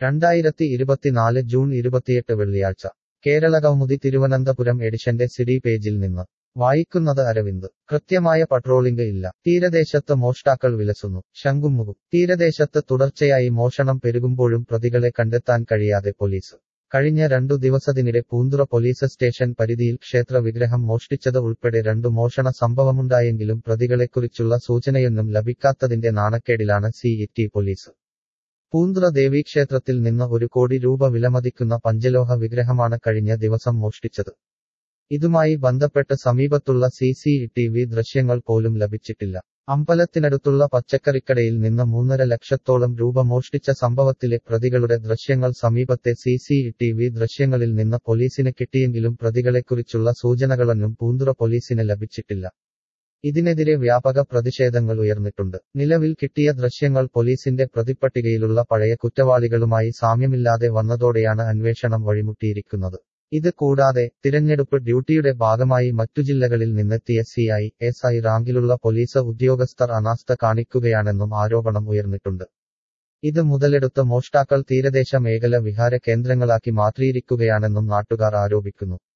രണ്ടായിരത്തി ഇരുപത്തിനാല് ജൂൺ ഇരുപത്തിയെട്ട് വെള്ളിയാഴ്ച കേരള കൗമുദി തിരുവനന്തപുരം എഡിഷന്റെ സിഡി പേജിൽ നിന്ന് വായിക്കുന്നത് അരവിന്ദ് കൃത്യമായ പട്രോളിംഗ് ഇല്ല തീരദേശത്ത് മോഷ്ടാക്കൾ വിലസുന്നു ശംഖുമുഖം തീരദേശത്ത് തുടർച്ചയായി മോഷണം പെരുകുമ്പോഴും പ്രതികളെ കണ്ടെത്താൻ കഴിയാതെ പോലീസ് കഴിഞ്ഞ രണ്ടു ദിവസത്തിനിടെ പൂന്തുറ പോലീസ് സ്റ്റേഷൻ പരിധിയിൽ ക്ഷേത്ര വിഗ്രഹം മോഷ്ടിച്ചത് ഉൾപ്പെടെ രണ്ടു മോഷണ സംഭവമുണ്ടായെങ്കിലും പ്രതികളെക്കുറിച്ചുള്ള സൂചനയൊന്നും ലഭിക്കാത്തതിന്റെ നാണക്കേടിലാണ് സിഇടി പോലീസ് പൂന്തുറ ദേവീക്ഷേത്രത്തിൽ നിന്ന് ഒരു കോടി രൂപ വിലമതിക്കുന്ന പഞ്ചലോഹ വിഗ്രഹമാണ് കഴിഞ്ഞ ദിവസം മോഷ്ടിച്ചത് ഇതുമായി ബന്ധപ്പെട്ട് സമീപത്തുള്ള സി സി ടി വി ദൃശ്യങ്ങൾ പോലും ലഭിച്ചിട്ടില്ല അമ്പലത്തിനടുത്തുള്ള പച്ചക്കറിക്കടയിൽ നിന്ന് മൂന്നര ലക്ഷത്തോളം രൂപ മോഷ്ടിച്ച സംഭവത്തിലെ പ്രതികളുടെ ദൃശ്യങ്ങൾ സമീപത്തെ സി സി ടി വി ദൃശ്യങ്ങളിൽ നിന്ന് പോലീസിന് കിട്ടിയെങ്കിലും പ്രതികളെക്കുറിച്ചുള്ള സൂചനകളൊന്നും പൂന്തുറ പോലീസിന് ലഭിച്ചിട്ടില്ല ഇതിനെതിരെ വ്യാപക പ്രതിഷേധങ്ങൾ ഉയർന്നിട്ടുണ്ട് നിലവിൽ കിട്ടിയ ദൃശ്യങ്ങൾ പോലീസിന്റെ പ്രതിപ്പട്ടികയിലുള്ള പഴയ കുറ്റവാളികളുമായി സാമ്യമില്ലാതെ വന്നതോടെയാണ് അന്വേഷണം വഴിമുട്ടിയിരിക്കുന്നത് ഇത് കൂടാതെ തിരഞ്ഞെടുപ്പ് ഡ്യൂട്ടിയുടെ ഭാഗമായി മറ്റു ജില്ലകളിൽ നിന്നെത്തിയ സി ഐ എസ് ഐ റാങ്കിലുള്ള പോലീസ് ഉദ്യോഗസ്ഥർ അനാസ്ഥ കാണിക്കുകയാണെന്നും ആരോപണം ഉയർന്നിട്ടുണ്ട് ഇത് മുതലെടുത്ത് മോഷ്ടാക്കൾ തീരദേശ മേഖല വിഹാര കേന്ദ്രങ്ങളാക്കി മാറ്റിയിരിക്കുകയാണെന്നും നാട്ടുകാർ ആരോപിക്കുന്നു